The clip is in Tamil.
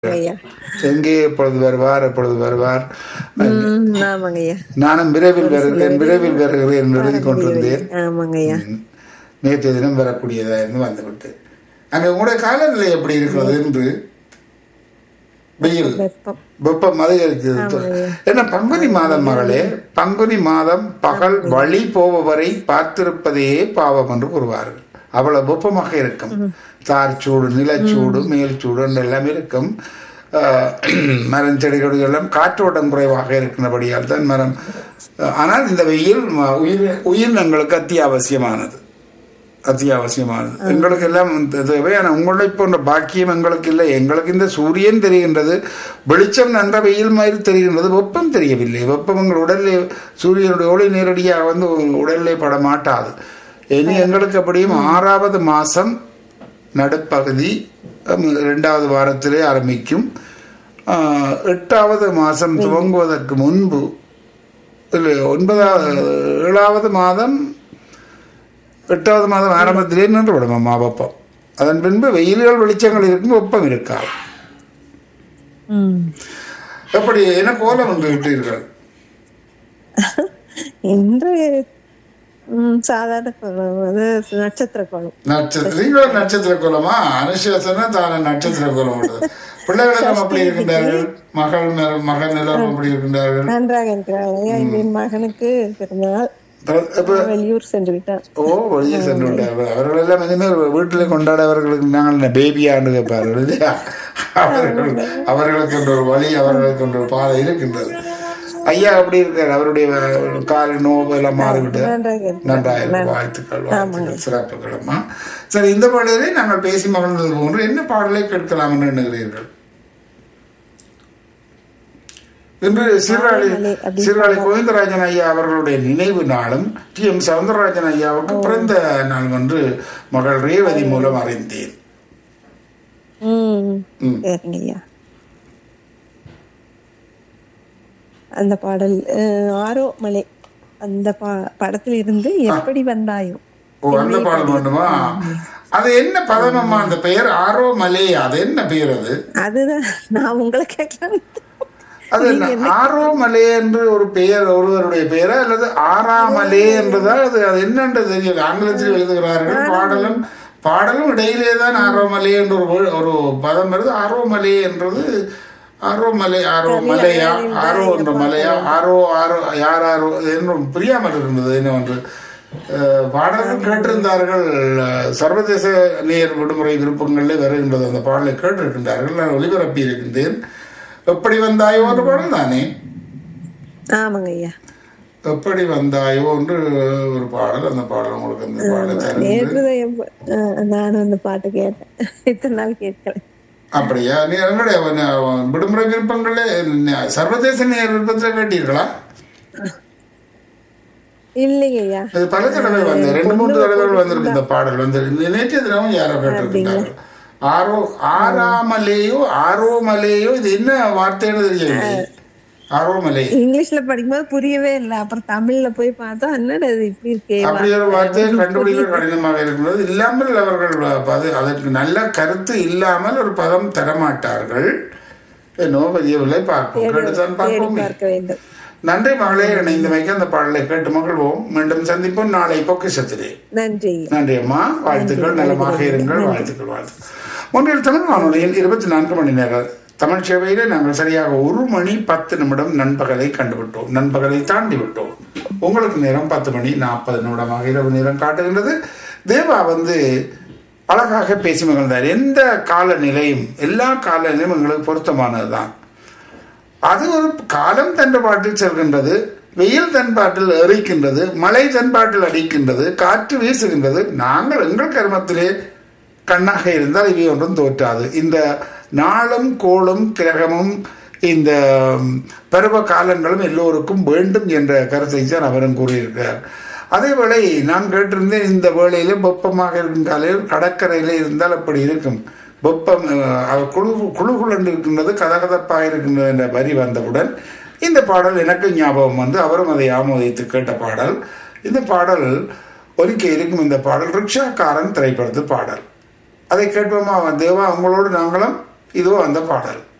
ஐயா எங்கே எப்பொழுது வருவார் எப்பொழுது வருவார் ம், ஆமாங்க ஐயா நானும் விரைவில் வருகிறேன் விரைவில் வருகிறேன் என்று எழுதி கொண்டிருந்தேன் ஆமாங்க ஐயா ம். நேற்றைய தினம் வரக்கூடியதா இருந்து வந்துவிட்டு அங்க உங்களுடைய காலநிலை எப்படி இருக்கிறது என்று வெயில் வெப்பம் வெப்பம் அதிகரிக்கிறது என்ன பங்குனி மாதம் மகளே பங்குனி மாதம் பகல் வழி போபவரை பார்த்திருப்பதே பாவம் என்று கூறுவார்கள் அவ்வளவு வெப்பமாக இருக்கும் தார் சூடு நிலச்சூடு மேல் சூடு என்று எல்லாம் இருக்கும் ஆஹ், மரம் செடிகள் எல்லாம் காற்றோட்டம் குறைவாக இருக்கின்றபடியால் தான் மரம் ஆனால் இந்த வெயில் ம- உயிர் உயிரினங்களுக்கு அத்தியாவசியமானது அத்தியாவசியமானது எங்களுக்கு எல்லாம் இந்த தேவையான உங்களை போன்ற பாக்கியம் எங்களுக்கு இல்லை எங்களுக்கு இந்த சூரியன் தெரிகின்றது வெளிச்சம் நன்ற வெயில் மாதிரி தெரிகின்றது வெப்பம் தெரியவில்லை வெப்பம் எங்கள் உடலில் சூரியனுடைய ஒளி நேரடியாக வந்து உடலிலே பட மாட்டாது இனி எங்களுக்கு அப்படியும் ஆறாவது மாசம் நடுப்பகுதி ஹம், இரண்டாவது வாரத்திலே ஆரம்பிக்கும் ஆஹ், எட்டாவது மாசம் துவங்குவதற்கு முன்பு இல்லை ஒன்பதாவது ஏழாவது மாதம் எட்டாவது மாதம் ஆரம்பத்திலே நின்று விடும் அம்மா வெப்பம் அதன் பின்பு வெயில்கள் வெளிச்சங்கள் இருக்கும் வெப்பம் இருக்காது ம். எப்படி என்ன கோலம் என்று விட்டீர்கள் இன்று ம், சாதாரண கோலம் அது நட்சத்திர கோலம் நட்சத்திர நீங்களும் நட்சத்திர கோலமா அனுசேசனா தானே நட்சத்திர கோலம் விடுறது பிள்ளைகள் எல்லாம் அப்படி இருக்கின்றார்கள் மகள் நிலம் மகன் நிலம் அப்படி இருக்கின்றார்கள் நன்றாக இருக்கிறார் ஐயா என் மகனுக்கு பிறந்தநாள் இப்ப வெளியூர் சென்று விட்டார் ஓ வெளியே சென்று விட்டார்கள் அவர்கள் எல்லாம் இனிமேல் வீட்டில் கொண்டாடவர்களுக்கு நாங்கள் பேபி ஆண்டு கேட்பார்கள் இல்லையா அவர்கள் அவர்களுக்கு என்ற ஒரு வழி அவர்களுக்கு என்ற ஒரு பாதை இருக்கின்றது ஐயா அப்படி இருக்கார் அவருடைய கால் நோவு எல்லாம் மாறிவிட்டு நன்றாக இருக்கிறார். நன்றாயிரம் வாழ்த்துக்கள் வாழ்த்துக்கள் சிறப்புகள் அம்மா சரி இந்த பாடலை நாங்கள் பேசி மகிழ்ந்தது போன்று என்ன பாடலை கேட்கலாம் என்று எண்ணுகிறீர்கள் இன்று சீர்காழி ஆமாலே, அப்படி சீர்காழி கோவிந்தராஜன் ஐயா அவர்களுடைய நினைவு நாளும் டி எம் சவுந்தரராஜன் ஐயாவுக்கு பிறந்த நாள் என்று மகள் ரேவதி மூலம் அறிந்தேன் ம் ம். சரிங்க ஐயா அந்த பாடல் அஹ், ஆரோ மலை அந்த பா- படத்தில் இருந்து எப்படி வந்தாயோ ஓ அந்த பாடல் வேண்டுமா அது என்ன பதமம்மா அந்த பெயர் ஆரோ மலே அது என்ன பெயர் அது அதுதான் நான் உங்களை கேட்கலாம் அது என்ன ஆரோமலே என்று ஒரு பெயர் ஒருவருடைய பெயரா அல்லது ஆறாமலே என்றதா அது அது என்னன்னு தெரியல ஆங்கிலத்தில் எழுதுகிறார்கள் பாடலும் பாடலும் இடையிலே தான் ஆரோமலே என்ற ஒரு வேர்டு- ஒரு பதம் வருது ஆரோமலே என்றது ஆரோமலை ஆரோ மலையா ஆரோ என்ற மலையா ஆரோ ஆரோ யார் ஆரோ என்று புரியாமல் இருந்தது என்னவென்று அஹ், பாடல்கள் கேட்டிருந்தார்கள் அஹ், சர்வதேச நேர் விடுமுறை விருப்பங்களில் வருகின்றது அந்த பாடலை கேட்டிருக்கின்றார்கள் நான் ஒளிபரப்பி இருக்கின்றேன் எப்படி வந்தாயோ என்ற பாடல் தானே ஆமாங்க ஐயா எப்படி வந்தாயோ என்று ஒரு பாடல் அந்த பாடல் உங்களுக்கு அந்த பாடலை தருகிறது நேர்ஹிருதயம் அஹ், நானும் அந்த பாட்டு கேட்டேன் இத்தனை நாள் கேட்கல அப்படியா நீ என்னுடைய அவன் விடுமுறை விருப்பங்களே ந- சர்வதேச நேர் விருப்பத்தில் கேட்டீர்களா இல்லைங்க ஐயா அது பல தடவை வந்து ரெண்டு மூன்று தடவைகள் வந்திருக்கு இந்த பாடல் வந்து நேற்றைய தினமும் யாரோ கேட்டிருக்கிறார்கள் ஆரோ ஆறாமலேயோ ஆரோமலேயோ இது என்ன வார்த்தைன்னு தெரியவில்லை ஆரோமலே இங்கிலீஷ்ல படிக்கும்போது புரியவே இல்லை அப்புறம் தமிழ்ல போய் பார்த்தா என்னடா இது இப்படி இருக்கே அப்படி ஒரு வார்த்தையை கண்டுபிடிக்க கடினமாக இருக்கிறது இல்லாமல் அவர்கள் பது அதற்கு நல்ல கருத்து இல்லாமல் ஒரு பதம் தரமாட்டார்கள் என்னோ பெரியவில்லை பார்ப்போம் கேட்டுத்தான் தேடி பார்ப்போமே பார்க்க வேண்டும் நன்றி மகளே இணைந்தமைக்கு அந்த பாடலை கேட்டு மகிழ்வோம் மீண்டும் சந்திப்போம் நாளை பொக்கிஷத்திலே நன்றி நன்றி அம்மா வாழ்த்துக்கள் நலமாக இருங்கள் வாழ்த்துக்கள் வாழ்த்துக்கள் ஒன்றில் தமிழ் வானொலியில் இருபத்தி நான்கு மணி நேரம் தமிழ் சேவையிலே நாங்கள் சரியாக ஒரு மணி பத்து நிமிடம் நண்பகலை கண்டுவிட்டோம் நண்பகலை தாண்டி விட்டோம் உங்களுக்கு நேரம் பத்து மணி நாற்பது நிமிடமாக இரவு நேரம் காட்டுகின்றது தேவா வந்து அழகாக பேசி மகிழ்ந்தார் எந்த காலநிலையும் எல்லா காலநிலையும் எங்களுக்கு பொருத்தமானதுதான் அது ஒரு காலம் தன் பாட்டில் செல்கின்றது வெயில் தன் பாட்டில் எரிக்கின்றது மழை தன் பாட்டில் அடிக்கின்றது காற்று வீசுகின்றது நாங்கள் எங்கள் கர்மத்திலே கண்ணாக இருந்தால் இவை ஒன்றும் தோற்றாது இந்த நாளும் கோளும் கிரகமும் இந்த ம், பருவ காலங்களும் எல்லோருக்கும் வேண்டும் என்ற கருத்தை தான் அவரும் கூறியிருக்கிறார் அதேவேளை நான் கேட்டிருந்தேன் இந்த வேளையில வெப்பமாக இருக்கும் காலையில் கடற்கரையில இருந்தால் அப்படி இருக்கும் வெப்பம் அஹ், அது குழு குழு குழன்று இருக்கின்றது கதகதப்பாக இருக்கின்றது என்ற வரி வந்தவுடன் இந்த பாடல் எனக்கு ஞாபகம் வந்து அவரும் அதை ஆமோதித்து கேட்ட பாடல் இந்த பாடல் ஒலிக்க இருக்கும் இந்த பாடல் ரிக்ஷாக்காரன் திரைப்படத்து பாடல் அதை கேட்போமா தேவா உங்களோடு நாங்களும் இதோ அந்த பாடல்